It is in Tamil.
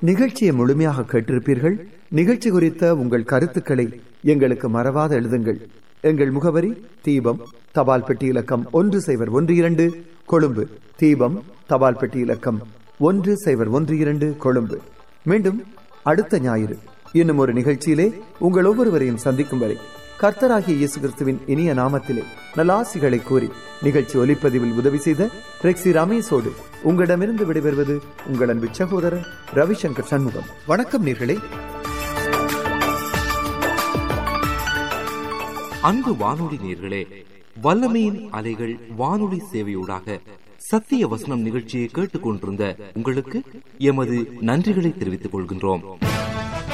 நிகழ்ச்சியை முழுமையாக கேட்டிருப்பீர்கள் நிகழ்ச்சி குறித்த உங்கள் கருத்துக்களை எங்களுக்கு மறவாத எழுதுங்கள் எங்கள் முகவரி தீபம் தபால் பெட்டி இலக்கம் ஒன்று சைபர் ஒன்று இரண்டு கொழும்பு தீபம் தபால் பெட்டி இலக்கம் ஒன்று சைபர் ஒன்று இரண்டு கொழும்பு மீண்டும் அடுத்த ஞாயிறு இன்னும் ஒரு நிகழ்ச்சியிலே உங்கள் ஒவ்வொருவரையும் சந்திக்கும் வரை கர்த்தராகிய இயேசு கிறிஸ்துவின் இனிய நாமத்திலே நலாசிகளை கூறி நிகழ்ச்சி ஒலிப்பதிவில் உதவி செய்த ரெக்ஸி ரமேஷோடு உங்களிடமிருந்து விடைபெறுவது உங்கள் அன்பு சகோதரர் ரவிசங்கர் சண்முகம் வணக்கம் நீர்களே அன்பு வானொலி நேர்களே வல்லமையின் அலைகள் வானொலி சேவையூடாக சத்திய வசனம் நிகழ்ச்சியை கேட்டுக்கொண்டிருந்த உங்களுக்கு எமது நன்றிகளை தெரிவித்துக் கொள்கின்றோம்